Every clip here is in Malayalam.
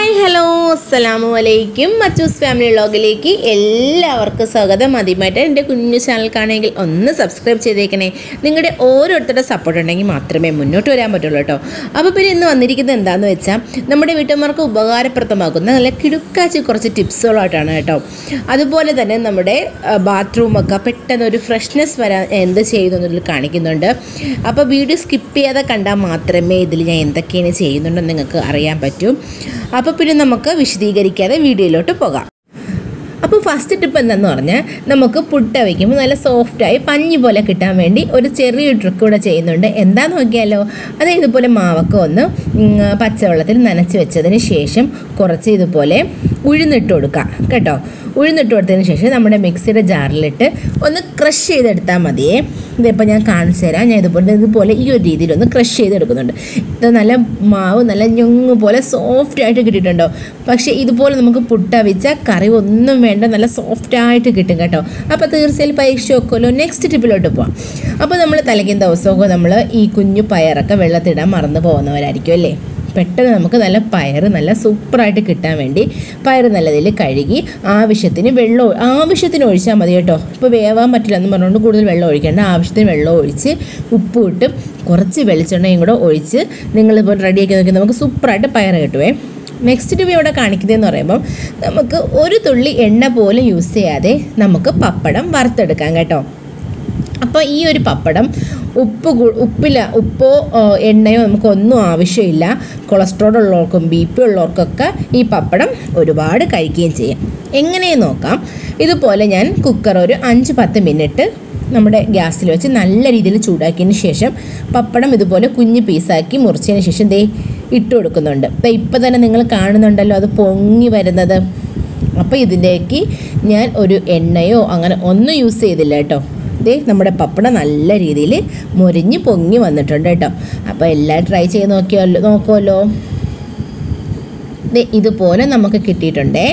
ഹായ് ഹലോ അസ്സലാമു അലൈക്കും മച്ചൂസ് ഫാമിലി വ്ളോഗിലേക്ക് എല്ലാവർക്കും സ്വാഗതം ആദ്യമായിട്ട് എൻ്റെ കുഞ്ഞു ചാനൽ കാണുമെങ്കിൽ ഒന്ന് സബ്സ്ക്രൈബ് ചെയ്തേക്കണേ നിങ്ങളുടെ ഓരോരുത്തരുടെ സപ്പോർട്ട് ഉണ്ടെങ്കിൽ മാത്രമേ മുന്നോട്ട് വരാൻ പറ്റുള്ളൂ കേട്ടോ അപ്പോൾ പിന്നെ ഇന്ന് വന്നിരിക്കുന്നത് എന്താണെന്ന് വെച്ചാൽ നമ്മുടെ വീട്ടമ്മമാർക്ക് ഉപകാരപ്രദമാകുന്ന നല്ല കിടുക്കാച്ചി കുറച്ച് ടിപ്സുകളായിട്ടാണ് കേട്ടോ അതുപോലെ തന്നെ നമ്മുടെ ബാത്റൂമൊക്കെ പെട്ടെന്ന് ഒരു ഫ്രഷ്നെസ് വരാൻ എന്ത് ചെയ്യുന്നു എന്നതിൽ കാണിക്കുന്നുണ്ട് അപ്പോൾ വീഡിയോ സ്കിപ്പ് ചെയ്യാതെ കണ്ടാൽ മാത്രമേ ഇതിൽ ഞാൻ എന്തൊക്കെയാണ് ചെയ്യുന്നുണ്ടെന്ന് നിങ്ങൾക്ക് അറിയാൻ പറ്റൂ അപ്പോൾ പിന്നെ നമുക്ക് വിശദീകരിക്കാതെ വീഡിയോയിലോട്ട് പോകാം അപ്പോൾ ഫസ്റ്റ് ടിപ്പ് എന്താണെന്ന് പറഞ്ഞാൽ നമുക്ക് പുട്ട വയ്ക്കുമ്പോൾ നല്ല സോഫ്റ്റായി പഞ്ഞി പോലെ കിട്ടാൻ വേണ്ടി ഒരു ചെറിയൊരു ട്രിക്ക് കൂടെ ചെയ്യുന്നുണ്ട് എന്താന്ന് നോക്കിയാലോ അത് ഇതുപോലെ മാവൊക്കെ ഒന്ന് ഉം, പച്ചവെള്ളത്തിൽ നനച്ച് വെച്ചതിന് ശേഷം കുറച്ച് ഇതുപോലെ ഉഴുന്നിട്ട് കൊടുക്കുക കേട്ടോ ഉഴുന്നിട്ട് കൊടുത്തതിന് ശേഷം നമ്മുടെ മിക്സിയുടെ ജാറിലിട്ട് ഒന്ന് ക്രഷ് ചെയ്തെടുത്താൽ മതിയേ ഇതിപ്പോൾ ഞാൻ കാണിച്ചു തരാം ഞാൻ ഇതുപോലെ ഇതുപോലെ ഈ ഒരു രീതിയിൽ ഒന്ന് ക്രഷ് ചെയ്തെടുക്കുന്നുണ്ട് ഇത് നല്ല മാവ് നല്ല ഞൊങ്ങ് പോലെ സോഫ്റ്റ് ആയിട്ട് കിട്ടിയിട്ടുണ്ടോ പക്ഷേ ഇതുപോലെ നമുക്ക് പുട്ട വെച്ചാൽ കറി ഒന്നും വേണ്ട നല്ല സോഫ്റ്റ് ആയിട്ട് കിട്ടും കേട്ടോ അപ്പോൾ തീർച്ചയായും പരീക്ഷ വെക്കുമല്ലോ നെക്സ്റ്റ് ടിപ്പിലോട്ട് പോവാം അപ്പോൾ നമ്മൾ തലയ്ക്കും ദിവസമൊക്കെ നമ്മൾ ഈ കുഞ്ഞു പയറൊക്കെ വെള്ളത്തിടാൻ മറന്നു പോകുന്നവരായിരിക്കും അല്ലേ പെട്ടെന്ന് നമുക്ക് നല്ല പയർ നല്ല സൂപ്പറായിട്ട് കിട്ടാൻ വേണ്ടി പയർ നല്ലതിൽ കഴുകി ആവശ്യത്തിന് വെള്ളം ഒ- ആവശ്യത്തിന് ഒഴിച്ചാൽ മതി കേട്ടോ ഇപ്പോൾ വേവാൻ പറ്റില്ല എന്ന് പറഞ്ഞുകൊണ്ട് കൂടുതൽ വെള്ളം ഒഴിക്കേണ്ട ആവശ്യത്തിന് വെള്ളം ഒഴിച്ച് ഉപ്പ് ഇട്ട് കുറച്ച് വെളിച്ചെണ്ണയും കൂടെ ഒഴിച്ച് നിങ്ങളിപ്പോൾ റെഡിയാക്കി നോക്കി നമുക്ക് സൂപ്പറായിട്ട് പയർ കിട്ടുവേ നെക്സ്റ്റ് ടിപ്പ് ഇവിടെ കാണിക്കുന്നതെന്ന് പറയുമ്പം നമുക്ക് ഒരു തുള്ളി എണ്ണ പോലും യൂസ് ചെയ്യാതെ നമുക്ക് പപ്പടം വറുത്തെടുക്കാം കേട്ടോ അപ്പോൾ ഈ ഒരു പപ്പടം ഉപ്പ് കു- ഉപ്പില്ല ഉപ്പോ ഓ, എണ്ണയോ നമുക്കൊന്നും ആവശ്യമില്ല കൊളസ്ട്രോൾ ഉള്ളവർക്കും ബി പി ഉള്ളവർക്കൊക്കെ ഈ പപ്പടം ഒരുപാട് കഴിക്കുകയും ചെയ്യാം എങ്ങനെയെന്ന് നോക്കാം ഇതുപോലെ ഞാൻ കുക്കർ ഒരു അഞ്ച് പത്ത് മിനിറ്റ് നമ്മുടെ ഗ്യാസിൽ വെച്ച് നല്ല രീതിയിൽ ചൂടാക്കിയതിന് ശേഷം പപ്പടം ഇതുപോലെ കുഞ്ഞ് പീസാക്കി മുറിച്ചതിന് ശേഷം ദേ ഇട്ട് കൊടുക്കുന്നുണ്ട് ദേ ഇപ്പം തന്നെ നിങ്ങൾ കാണുന്നുണ്ടല്ലോ അത് പൊങ്ങി വരുന്നത് അപ്പോൾ ഇതിലേക്ക് ഞാൻ ഒരു എണ്ണയോ അങ്ങനെ ഒന്നും യൂസ് ചെയ്തില്ല കേട്ടോ ദേ നമ്മുടെ പപ്പടം നല്ല രീതിയിൽ മുരിഞ്ഞ് പൊങ്ങി വന്നിട്ടുണ്ട് കേട്ടോ അപ്പോൾ എല്ലാം ട്രൈ ചെയ്ത് നോക്കിയല്ലോ നോക്കുമല്ലോ ദേ ഇതുപോലെ നമുക്ക് കിട്ടിയിട്ടുണ്ടേ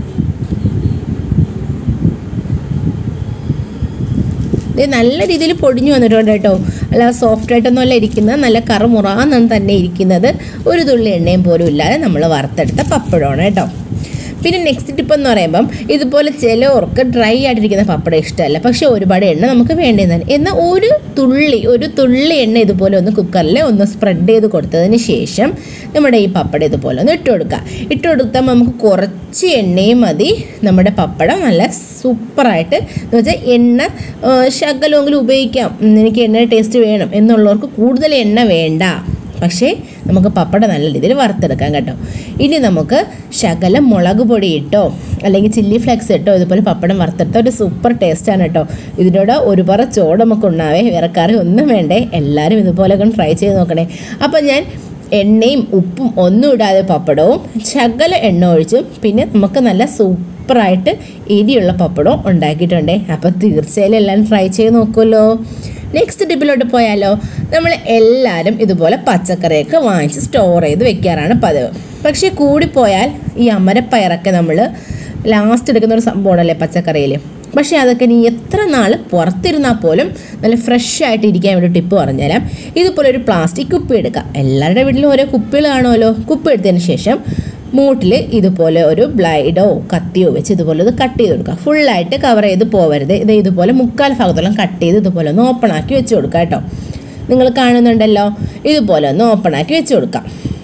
ഇത് നല്ല രീതിയിൽ പൊടിഞ്ഞു വന്നിട്ടുണ്ട് കേട്ടോ അല്ല സോഫ്റ്റ് ആയിട്ടൊന്നും അല്ല ഇരിക്കുന്നത് നല്ല കറുമുറാന്നാണ് തന്നെ ഇരിക്കുന്നത് ഒരു തുള്ളി എണ്ണയും പോലും ഇല്ലാതെ നമ്മൾ വറുത്തെടുത്ത പപ്പടമാണ് കേട്ടോ പിന്നെ നെക്സ്റ്റ് ടിപ്പ് എന്ന് പറയുമ്പം ഇതുപോലെ ചിലവർക്ക് ഡ്രൈ ആയിട്ടിരിക്കുന്ന പപ്പടം ഇഷ്ടമല്ല പക്ഷേ ഒരുപാട് എണ്ണ നമുക്ക് വേണ്ടതാണ് എന്നാൽ ഒരു തുള്ളി ഒരു തുള്ളി എണ്ണ ഇതുപോലെ ഒന്ന് കുക്കറിൽ ഒന്ന് സ്പ്രെഡ് ചെയ്ത് കൊടുത്തതിന് ശേഷം നമ്മുടെ ഈ പപ്പടം ഇതുപോലെ ഒന്ന് ഇട്ട് കൊടുക്കുക ഇട്ട് കൊടുത്താൽ നമുക്ക് കുറച്ച് എണ്ണയും മതി നമ്മുടെ പപ്പടം നല്ല സൂപ്പറായിട്ട് എന്ന് വെച്ചാൽ എണ്ണ ആ, ശകലമെങ്കിലും ഉപയോഗിക്കാം ഉം, എനിക്ക് എണ്ണ ടേസ്റ്റ് വേണം എന്നുള്ളവർക്ക് കൂടുതൽ എണ്ണ വേണ്ട പക്ഷേ നമുക്ക് പപ്പടം നല്ല രീതിയിൽ വറുത്തെടുക്കാം കേട്ടോ ഇനി നമുക്ക് ശകലം മുളക് പൊടി ഇട്ടോ അല്ലെങ്കിൽ ചില്ലി ഫ്ലേക്സ് ഇട്ടോ ഇതുപോലെ പപ്പടം വറുത്തെടുത്ത ഒരു സൂപ്പർ ടേസ്റ്റാണ് കേട്ടോ ഇതിനോട് ഒരുപാട് ചോട് നമുക്ക് ഉണ്ടാവേ വേറെ കറി ഒന്നും വേണ്ടേ എല്ലാവരും ഇതുപോലെ ഒന്ന് ട്രൈ ചെയ്ത് നോക്കണേ അപ്പം ഞാൻ എണ്ണയും ഉപ്പും ഒന്നും ഇടാതെ പപ്പടവും ശകല എണ്ണ ഒഴിച്ചും പിന്നെ നമുക്ക് നല്ല സൂപ്പറായിട്ട് എരിയുള്ള പപ്പടവും ഉണ്ടാക്കിയിട്ടുണ്ടേ അപ്പോൾ തീർച്ചയായും എല്ലാം ട്രൈ ചെയ്ത് നോക്കുമല്ലോ നെക്സ്റ്റ് ടിപ്പിലോട്ട് പോയാലോ നമ്മൾ എല്ലാവരും ഇതുപോലെ പച്ചക്കറിയൊക്കെ വാങ്ങിച്ച് സ്റ്റോർ ചെയ്ത് വെക്കാറാണ് പതിവ് പക്ഷേ കൂടിപ്പോയാൽ ഈ അമരപ്പയറൊക്കെ നമ്മൾ ലാസ്റ്റ് എടുക്കുന്ന ഒരു സംഭവമാണല്ലേ പച്ചക്കറിയിൽ പക്ഷേ അതൊക്കെ നീ എത്ര നാൾ പുറത്തിരുന്നാൽ പോലും നല്ല ഫ്രഷ് ആയിട്ട് ഇരിക്കാൻ വേണ്ടി ടിപ്പ് പറഞ്ഞുതരാം ഇതുപോലെ ഒരു പ്ലാസ്റ്റിക് കുപ്പി എടുക്കുക എല്ലാവരുടെ വീട്ടിലും ഓരോ കുപ്പികൾ കാണുമല്ലോ കുപ്പി എടുത്തതിന് ശേഷം മൂട്ടിൽ ഇതുപോലെ ഒരു ബ്ലൈഡോ കത്തിയോ വെച്ച് ഇതുപോലെ ഇത് കട്ട് ചെയ്ത് കൊടുക്കുക ഫുള്ളായിട്ട് കവർ ചെയ്ത് പോവരുത് ഇത് ഇതുപോലെ മുക്കാൽ ഭാഗത്തോളം കട്ട് ചെയ്ത് ഇതുപോലെ ഒന്ന് ഓപ്പൺ ആക്കി വെച്ച് കൊടുക്കുക കേട്ടോ നിങ്ങൾ കാണുന്നുണ്ടല്ലോ ഇതുപോലെ ഒന്ന് ഓപ്പൺ ആക്കി വെച്ച് കൊടുക്കാം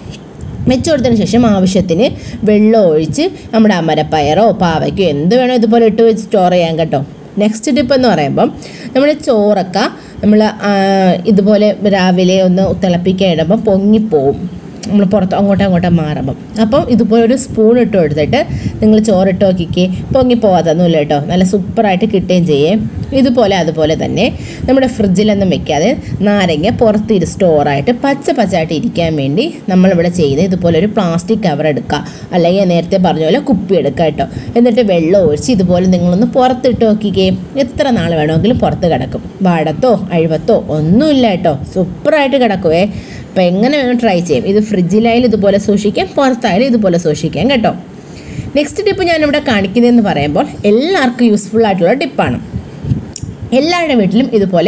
വെച്ച് കൊടുത്തതിന് ശേഷം ആവശ്യത്തിന് വെള്ളം ഒഴിച്ച് നമ്മുടെ അമരപ്പയറോ പാവയ്ക്കോ എന്ത് വേണോ ഇതുപോലെ ഇട്ട് വെച്ച് സ്റ്റോർ ചെയ്യാൻ കേട്ടോ നെക്സ്റ്റ് ടിപ്പ് എന്ന് പറയുമ്പം നമ്മുടെ ചോറൊക്കെ നമ്മൾ ഇതുപോലെ രാവിലെ ഒന്ന് തിളപ്പിക്കാൻ ഇടുമ്പോൾ പൊങ്ങിപ്പോവും നമ്മൾ പുറത്ത് അങ്ങോട്ടും അങ്ങോട്ടും മാറുമ്പം അപ്പം ഇതുപോലെ ഒരു സ്പൂൺ ഇട്ട് കൊടുത്തിട്ട് നിങ്ങൾ ചോറിട്ട് നോക്കിക്കേ പൊങ്ങി പോകാത്തൊന്നുമില്ല കേട്ടോ നല്ല സൂപ്പറായിട്ട് കിട്ടുകയും ചെയ്യേ ഇതുപോലെ അതുപോലെ തന്നെ നമ്മുടെ ഫ്രിഡ്ജിലൊന്നും വെക്കാതെ നാരങ്ങ പുറത്ത് സ്റ്റോറായിട്ട് പച്ച പച്ചായിട്ട് ഇരിക്കാൻ വേണ്ടി നമ്മളിവിടെ ചെയ്യുന്നത് ഇതുപോലെ ഒരു പ്ലാസ്റ്റിക് കവർ എടുക്കുക അല്ലെങ്കിൽ നേരത്തെ പറഞ്ഞ പോലെ കുപ്പി എടുക്കുക കേട്ടോ എന്നിട്ട് വെള്ളം ഒഴിച്ച് ഇതുപോലെ നിങ്ങളൊന്ന് പുറത്തിട്ട് നോക്കിക്കേ എത്ര നാൾ വേണമെങ്കിലും പുറത്ത് കിടക്കും വാടത്തോ അഴിവത്തോ ഒന്നുമില്ല കേട്ടോ സൂപ്പറായിട്ട് കിടക്കുവേ അപ്പോൾ എങ്ങനെ വേണം ട്രൈ ചെയ്യും ഇത് ഫ്രിഡ്ജിലായാലും ഇതുപോലെ സൂക്ഷിക്കാം പുറത്തായാലും ഇതുപോലെ സൂക്ഷിക്കാം കേട്ടോ നെക്സ്റ്റ് ടിപ്പ് ഞാനിവിടെ കാണിക്കുന്നതെന്ന് പറയുമ്പോൾ എല്ലാവർക്കും യൂസ്ഫുൾ ആയിട്ടുള്ള ടിപ്പാണ് എല്ലാവരുടെ വീട്ടിലും ഇതുപോലെ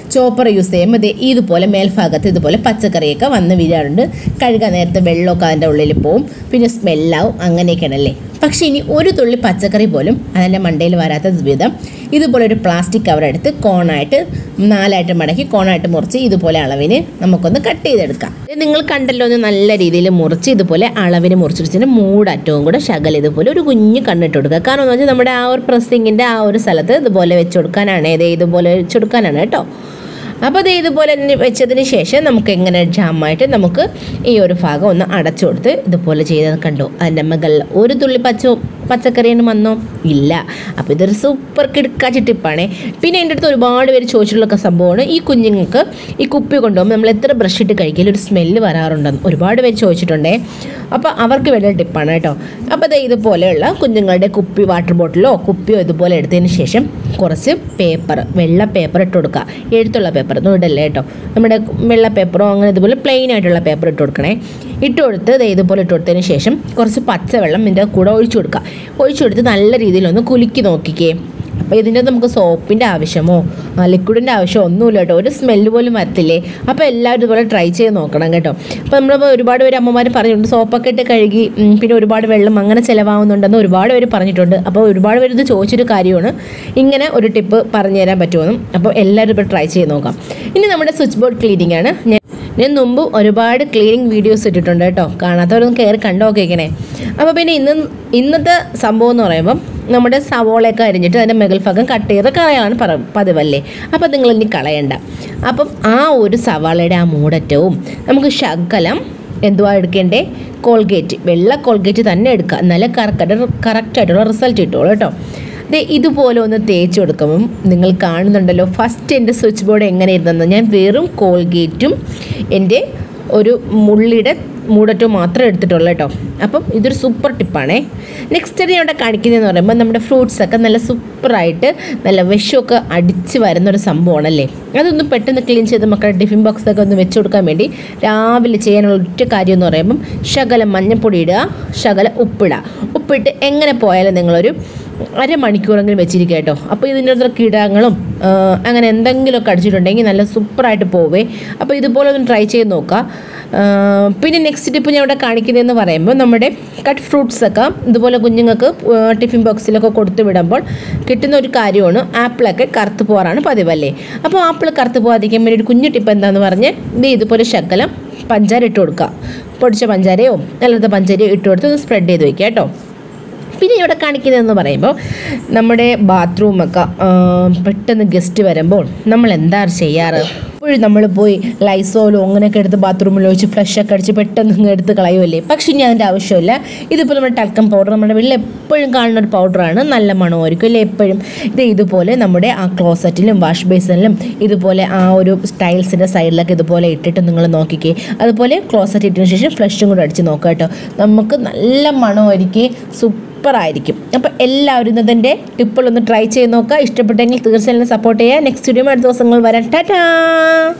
ചോപ്പർ യൂസ് ചെയ്യുമ്പോൾ ദേ ഇതുപോലെ മേൽഭാഗത്ത് ഇതുപോലെ പച്ചക്കറിയൊക്കെ വന്ന് വീഴാറുണ്ട് കഴുകാൻ നേരത്തെ വെള്ളമൊക്കെ അതിൻ്റെ ഉള്ളിൽ പോവും പിന്നെ സ്മെല്ലാവും അങ്ങനെയൊക്കെയാണല്ലേ പക്ഷേ ഇനി ഒരു തുള്ളി പച്ചക്കറി പോലും അതിൻ്റെ മണ്ടയിൽ വരാത്ത വിധം ഇതുപോലെ ഒരു പ്ലാസ്റ്റിക് കവർ എടുത്ത് കോണായിട്ട് നാലായിട്ട് മടക്കി കോണായിട്ട് മുറിച്ച് ഇതുപോലെ അളവിന് നമുക്കൊന്ന് കട്ട് ചെയ്തെടുക്കാം ഇത് നിങ്ങൾ കണ്ടല്ലോ ഒന്ന് നല്ല രീതിയിൽ മുറിച്ച് ഇതുപോലെ അളവിന് മുറിച്ചിട്ട് മൂടറ്റവും കൂടെ ശകല ഇതുപോലെ ഒരു കുഞ്ഞ് കണ്ണിട്ട് കൊടുക്കുക കാരണം എന്ന് വെച്ചാൽ നമ്മുടെ ആ ഒരു പ്രസ്സിങ്ങിൻ്റെ ആ ഒരു സ്ഥലത്ത് ഇതുപോലെ വെച്ച് കൊടുക്കാനാണ് ഇത് ഇതുപോലെ വെച്ച് കൊടുക്കാനാണ് കേട്ടോ അപ്പോൾ അത് ഇതുപോലെ തന്നെ വെച്ചതിന് ശേഷം നമുക്ക് എങ്ങനെ ജാമായിട്ട് നമുക്ക് ഈ ഒരു ഭാഗം ഒന്ന് അടച്ചു കൊടുത്ത് ഇതുപോലെ ചെയ്തത് കണ്ടു അതിൻ്റെ മുകളിൽ ഒരു തുള്ളി പച്ച പച്ചക്കറിയാണ് വന്നോ ഇല്ല അപ്പോൾ ഇതൊരു സൂപ്പർ കിടക്കാച്ച ടിപ്പാണ് പിന്നെ എൻ്റെ അടുത്ത് ഒരുപാട് പേര് ചോദിച്ചിട്ടുള്ള സംഭവമാണ് ഈ കുഞ്ഞുങ്ങൾക്ക് ഈ കുപ്പി കൊണ്ടുപോകുമ്പോൾ നമ്മൾ എത്ര ബ്രഷ് ഇട്ട് കഴിക്കലും ഒരു സ്മെല്ല് വരാറുണ്ടെന്ന് ഒരുപാട് പേര് ചോദിച്ചിട്ടുണ്ടേ അപ്പോൾ അവർക്ക് വേണ്ട ടിപ്പാണ് കേട്ടോ അപ്പോൾ അത് ഇതുപോലെയുള്ള കുഞ്ഞുങ്ങളുടെ കുപ്പി വാട്ടർ ബോട്ടിലോ കുപ്പിയോ ഇതുപോലെ എടുത്തതിന് ശേഷം കുറച്ച് പേപ്പർ വെള്ള പേപ്പർ ഇട്ട് കൊടുക്കുക എഴുത്തുള്ള പേപ്പർ ഒന്നും ഇടല്ലേ കേട്ടോ നമ്മുടെ വെള്ള പേപ്പറോ അങ്ങനെ ഇതുപോലെ പ്ലെയിൻ ആയിട്ടുള്ള പേപ്പർ ഇട്ട് കൊടുക്കണേ ഇട്ട് കൊടുത്ത് ദേ ഇതുപോലെ ഇട്ട് കൊടുത്തതിന് ശേഷം കുറച്ച് പച്ചവെള്ളം ഇതിൻ്റെ കൂടെ ഒഴിച്ചു കൊടുക്കുക ഒഴിച്ചു കൊടുത്ത് നല്ല രീതിയിലൊന്ന് കുലുക്കി നോക്കിക്കേ അപ്പോൾ ഇതിൻ്റെ നമുക്ക് സോപ്പിൻ്റെ ആവശ്യമോ ലിക്വിഡിൻ്റെ ആവശ്യമോ ഒന്നുമില്ല കേട്ടോ ഒരു സ്മെല്ല് പോലും വരത്തില്ലേ അപ്പോൾ എല്ലാവരും ഇതുപോലെ ട്രൈ ചെയ്ത് നോക്കണം കേട്ടോ അപ്പോൾ നമ്മൾ ഒരുപാട് പേര് അമ്മമാർ പറഞ്ഞിട്ടുണ്ട് സോപ്പൊക്കെ ഇട്ട് കഴുകി ഉം, പിന്നെ ഒരുപാട് വെള്ളം അങ്ങനെ ചിലവാകുന്നുണ്ടെന്ന് ഒരുപാട് പേര് പറഞ്ഞിട്ടുണ്ട് അപ്പോൾ ഒരുപാട് പേര് ഇത് ചോദിച്ചൊരു കാര്യമാണ് ഇങ്ങനെ ഒരു ടിപ്പ് പറഞ്ഞു തരാൻ പറ്റുമെന്നും അപ്പോൾ എല്ലാവരും ഇപ്പോൾ ട്രൈ ചെയ്ത് നോക്കാം ഇനി നമ്മുടെ സ്വിച്ച് ബോർഡ് ക്ലീനിങ് ആണ് ഞാൻ ഞാൻ മുമ്പ് ഒരുപാട് ക്ലീനിങ് വീഡിയോസ് ഇട്ടിട്ടുണ്ട് കേട്ടോ കാണാത്തവരൊന്നും കയറി കണ്ടു നോക്കിക്കണേ അപ്പോൾ പിന്നെ ഇന്ന് ഇന്നത്തെ സംഭവം എന്ന് പറയുമ്പം നമ്മുടെ സവോളയൊക്കെ അരിഞ്ഞിട്ട് അതിൻ്റെ മുകൾ ഭാഗം കട്ട് ചെയ്ത് കളയാണ് പറ പതിവല്ലേ അപ്പോൾ നിങ്ങൾ ഇനി കളയണ്ട അപ്പം ആ ഒരു സവാളയുടെ ആ മൂടറ്റവും നമുക്ക് ശകലം എന്തുവാ എടുക്കേണ്ടേ കോൾഗേറ്റ് വെള്ള കോൾഗേറ്റ് തന്നെ എടുക്കുക എന്നാലേ കറക്റ്റ് കറക്റ്റായിട്ടുള്ള റിസൾട്ട് കിട്ടുള്ളൂ കേട്ടോ ദേ ഇതുപോലെ ഒന്ന് തേച്ച് കൊടുക്കുമ്പം നിങ്ങൾ കാണുന്നുണ്ടല്ലോ ഫസ്റ്റ് എൻ്റെ സ്വിച്ച് ബോർഡ് എങ്ങനെ ഇരുന്നെന്ന് ഞാൻ വെറും കോൾഗേറ്റും എൻ്റെ ഒരു മുള്ളിയുടെ മൂടറ്റും മാത്രമേ എടുത്തിട്ടുള്ളൂ കേട്ടോ അപ്പം ഇതൊരു സൂപ്പർ ടിപ്പാണേ നെക്സ്റ്റ് ഞാൻ ഇവിടെ കാണിക്കുന്നതെന്ന് പറയുമ്പോൾ നമ്മുടെ ഫ്രൂട്ട്സ് ഒക്കെ നല്ല സൂപ്പറായിട്ട് നല്ല വിഷമൊക്കെ അടിച്ച് വരുന്നൊരു സംഭവമാണല്ലേ അതൊന്ന് പെട്ടെന്ന് ക്ലീൻ ചെയ്ത് മക്കളുടെ ടിഫിൻ ബോക്സൊക്കെ ഒന്ന് വെച്ച് കൊടുക്കാൻ വേണ്ടി രാവിലെ ചെയ്യാനുള്ള ഒറ്റ കാര്യം എന്ന് പറയുമ്പം ശകലം മഞ്ഞപ്പൊടി ഇടുക ശകലം ഉപ്പിടുക ഉപ്പിട്ട് എങ്ങനെ പോയാലും നിങ്ങളൊരു അരമണിക്കൂറെങ്കിലും വെച്ചിരിക്കുക കേട്ടോ അപ്പോൾ ഇതിൻ്റെ അത്ര കീടങ്ങളും ആ, അങ്ങനെ എന്തെങ്കിലുമൊക്കെ അടിച്ചിട്ടുണ്ടെങ്കിൽ നല്ല സൂപ്പറായിട്ട് പോവേ അപ്പോൾ ഇതുപോലെ ഒന്ന് ട്രൈ ചെയ്ത് നോക്കുക ആ, പിന്നെ നെക്സ്റ്റ് ടിപ്പ് ഞാൻ ഇവിടെ കാണിക്കുന്നതെന്ന് പറയുമ്പോൾ നമ്മുടെ കട്ട് ഫ്രൂട്ട്സ് ഒക്കെ ഇതുപോലെ കുഞ്ഞുങ്ങൾക്ക് ആ, ടിഫിൻ ബോക്സിലൊക്കെ കൊടുത്തു വിടുമ്പോൾ കിട്ടുന്ന ഒരു കാര്യമാണ് ആപ്പിളൊക്കെ കറുത്ത് പോകാറാണ് പതിവല്ലേ അപ്പോൾ ആപ്പിൾ കറുത്ത് പോകാതിരിക്കാൻ വേണ്ടി ഒരു കുഞ്ഞു ടിപ്പ് എന്താണെന്ന് പറഞ്ഞ് ഇത് ഇതുപോലെ ശകലം പഞ്ചാര ഇട്ട് കൊടുക്കുക പൊടിച്ച പഞ്ചാരയോ അല്ലാത്ത പഞ്ചാരയോ ഇട്ട് കൊടുത്ത് ഒന്ന് സ്പ്രെഡ് ചെയ്ത് വയ്ക്കുക കേട്ടോ പിന്നെ ഇവിടെ കാണിക്കുന്നതെന്ന് പറയുമ്പോൾ നമ്മുടെ ബാത്റൂമൊക്കെ ആ, പെട്ടെന്ന് ഗസ്റ്റ് വരുമ്പോൾ നമ്മൾ എന്താ ചെയ്യാറ് എപ്പോഴും നമ്മൾ പോയി ലൈസോലോ അങ്ങനെയൊക്കെ എടുത്ത് ബാത്റൂമിൽ ഒഴിച്ച് ഫ്ലഷൊക്കെ അടിച്ച് പെട്ടെന്ന് ഇങ്ങ് എടുത്ത് കളയുമല്ലേ പക്ഷേ ഇനി അതിൻ്റെ ആവശ്യമില്ല ഇതിപ്പോൾ നമ്മുടെ ടൽക്കം പൗഡർ നമ്മുടെ വീട്ടിൽ എപ്പോഴും കാണുന്ന ഒരു പൗഡറാണ് നല്ല മണമായിരിക്കും അല്ലേ എപ്പോഴും ഇത് ഇതുപോലെ നമ്മുടെ ആ ക്ലോസറ്റിലും വാഷ് ബേസിനിലും ഇതുപോലെ ആ ഒരു ടൈൽസിൻ്റെ സൈഡിലൊക്കെ ഇതുപോലെ ഇട്ടിട്ട് നിങ്ങൾ നോക്കിക്കേ അതുപോലെ ക്ലോസറ്റ് ഇട്ടതിന് ശേഷം ഫ്ലഷും കൂടെ അടിച്ച് നോക്കുക കേട്ടോ നമുക്ക് നല്ല മണമായിരിക്കും സൂപ്പറായിരിക്കും അപ്പോൾ എല്ലാവരും ഇന്നതിൻ്റെ ടിപ്പുകളൊന്ന് ട്രൈ ചെയ്ത് നോക്കുക ഇഷ്ടപ്പെട്ടെങ്കിൽ തീർച്ചയായും സപ്പോർട്ട് ചെയ്യുക നെക്സ്റ്റ് വീഡിയോ അടുത്ത ദിവസങ്ങൾ വരാം ടാറ്റാ